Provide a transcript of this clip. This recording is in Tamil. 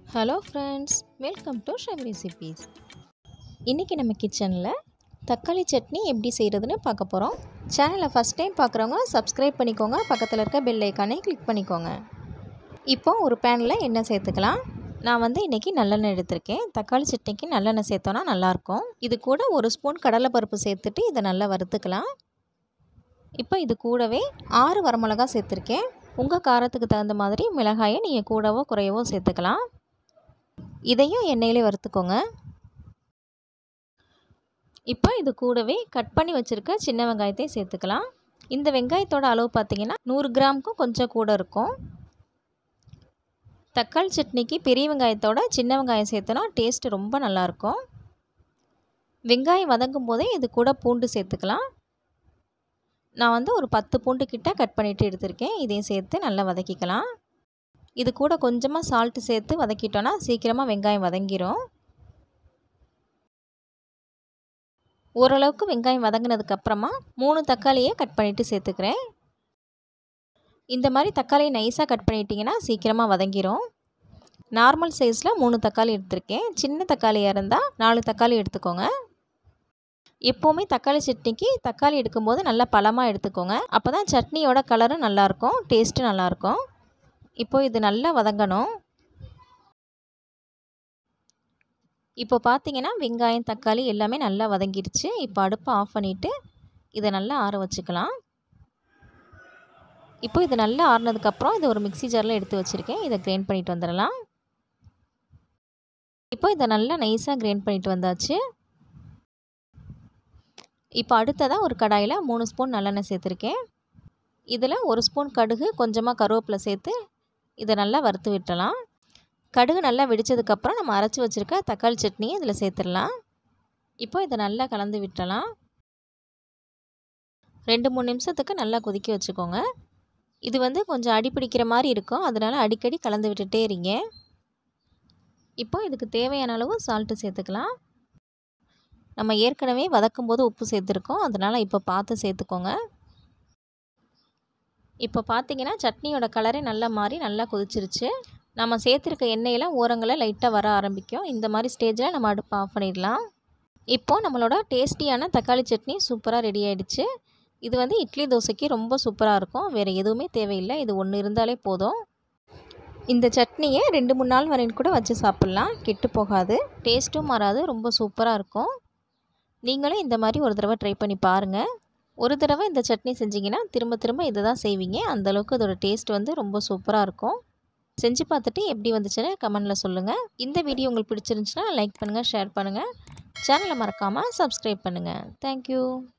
ஹலோ ஃப்ரெண்ட்ஸ் வெல்கம் டு ஷெம் ரெசிபீஸ் இன்றைக்கி நம்ம கிச்சனில் தக்காளி சட்னி எப்படி செய்கிறதுன்னு பார்க்க போகிறோம் சேனலை ஃபஸ்ட் டைம் பார்க்குறவங்க சப்ஸ்கிரைப் பண்ணிக்கோங்க பக்கத்தில் இருக்க பெல் ஐக்கானே கிளிக் பண்ணிக்கோங்க இப்போ ஒரு பேனில் எண்ணெய் சேர்த்துக்கலாம் நான் வந்து இன்றைக்கி நல்லெண்ணெய் எடுத்திருக்கேன் தக்காளி சட்னிக்கு நல்லெண்ணெய் சேர்த்தோன்னா நல்லாயிருக்கும் இது கூட ஒரு ஸ்பூன் கடலைப்பருப்பு சேர்த்துட்டு இதை நல்லா வறுத்துக்கலாம் இப்போ இது கூடவே ஆறு வரமிளகா சேர்த்துருக்கேன் உங்கள் காரத்துக்கு தகுந்த மாதிரி மிளகாயை நீங்கள் கூடவோ குறையவோ சேர்த்துக்கலாம் இதையும் எண்ணெயிலே வறுத்துக்கோங்க இப்போ இது கூடவே கட் பண்ணி வச்சுருக்க சின்ன வெங்காயத்தையும் சேர்த்துக்கலாம் இந்த வெங்காயத்தோட அளவு பார்த்திங்கன்னா நூறு கிராமுக்கும் கொஞ்சம் கூட இருக்கும் தக்காளி சட்னிக்கு பெரிய வெங்காயத்தோட சின்ன வெங்காயம் சேர்த்தனா டேஸ்ட்டு ரொம்ப நல்லாயிருக்கும் வெங்காயம் வதங்கும் போதே இது கூட பூண்டு சேர்த்துக்கலாம் நான் வந்து ஒரு பத்து பூண்டு கிட்ட கட் பண்ணிவிட்டு எடுத்திருக்கேன் இதையும் சேர்த்து நல்லா வதக்கிக்கலாம் இது கூட கொஞ்சமாக சால்ட்டு சேர்த்து வதக்கிட்டோன்னா சீக்கிரமாக வெங்காயம் வதங்கிரும் ஓரளவுக்கு வெங்காயம் வதங்கினதுக்கப்புறமா மூணு தக்காளியை கட் பண்ணிவிட்டு சேர்த்துக்கிறேன் இந்த மாதிரி தக்காளியை நைஸாக கட் பண்ணிட்டீங்கன்னா சீக்கிரமாக வதங்கிரும் நார்மல் சைஸில் மூணு தக்காளி எடுத்திருக்கேன் சின்ன தக்காளியாக இருந்தால் நாலு தக்காளி எடுத்துக்கோங்க எப்போவுமே தக்காளி சட்னிக்கு தக்காளி எடுக்கும்போது நல்லா பழமாக எடுத்துக்கோங்க அப்போ தான் சட்னியோட கலரும் நல்லாயிருக்கும் டேஸ்ட்டு நல்லாயிருக்கும் இப்போ இது நல்லா வதங்கணும் இப்போ பார்த்தீங்கன்னா வெங்காயம் தக்காளி எல்லாமே நல்லா வதங்கிடுச்சு இப்போ அடுப்பை ஆஃப் பண்ணிவிட்டு இதை நல்லா ஆற வச்சுக்கலாம் இப்போ இது நல்லா ஆறுனதுக்கப்புறம் இதை ஒரு மிக்சி ஜாரில் எடுத்து வச்சுருக்கேன் இதை கிரைண்ட் பண்ணிட்டு வந்துடலாம் இப்போ இதை நல்லா நைஸாக கிரைண்ட் பண்ணிட்டு வந்தாச்சு இப்போ அடுத்ததாக ஒரு கடாயில் மூணு ஸ்பூன் நல்லெண்ணெய் சேர்த்துருக்கேன் இதில் ஒரு ஸ்பூன் கடுகு கொஞ்சமாக கருவேப்பிலை சேர்த்து இதை நல்லா வறுத்து விட்டலாம் கடுகு நல்லா வெடித்ததுக்கப்புறம் நம்ம அரைச்சி வச்சுருக்க தக்காளி சட்னியை இதில் சேர்த்துடலாம் இப்போ இதை நல்லா கலந்து விட்டலாம் ரெண்டு மூணு நிமிஷத்துக்கு நல்லா கொதிக்க வச்சுக்கோங்க இது வந்து கொஞ்சம் அடி பிடிக்கிற மாதிரி இருக்கும் அதனால் அடிக்கடி கலந்து விட்டுட்டே இருங்க இப்போ இதுக்கு தேவையான அளவு சால்ட்டு சேர்த்துக்கலாம் நம்ம ஏற்கனவே வதக்கும் போது உப்பு சேர்த்துருக்கோம் அதனால் இப்போ பார்த்து சேர்த்துக்கோங்க இப்போ பார்த்தீங்கன்னா சட்னியோட கலரே நல்லா மாறி நல்லா கொதிச்சிருச்சு நம்ம சேர்த்துருக்க எண்ணெயெல்லாம் ஓரங்களில் லைட்டாக வர ஆரம்பிக்கும் இந்த மாதிரி ஸ்டேஜில் நம்ம அடுப்பை ஆஃப் பண்ணிடலாம் இப்போது நம்மளோட டேஸ்டியான தக்காளி சட்னி சூப்பராக ரெடி ஆகிடுச்சு இது வந்து இட்லி தோசைக்கு ரொம்ப சூப்பராக இருக்கும் வேறு எதுவுமே தேவையில்லை இது ஒன்று இருந்தாலே போதும் இந்த சட்னியை ரெண்டு மூணு நாள் வரையும் கூட வச்சு சாப்பிட்லாம் கெட்டு போகாது டேஸ்ட்டும் மாறாது ரொம்ப சூப்பராக இருக்கும் நீங்களும் இந்த மாதிரி ஒரு தடவை ட்ரை பண்ணி பாருங்கள் ஒரு தடவை இந்த சட்னி செஞ்சிங்கன்னா திரும்ப திரும்ப இதை தான் செய்வீங்க அந்தளவுக்கு அதோட டேஸ்ட் வந்து ரொம்ப சூப்பராக இருக்கும் செஞ்சு பார்த்துட்டு எப்படி வந்துச்சுன்னு கமெண்டில் சொல்லுங்கள் இந்த வீடியோ உங்களுக்கு பிடிச்சிருந்துச்சுன்னா லைக் பண்ணுங்கள் ஷேர் பண்ணுங்கள் சேனலை மறக்காமல் சப்ஸ்கிரைப் பண்ணுங்கள் தேங்க்யூ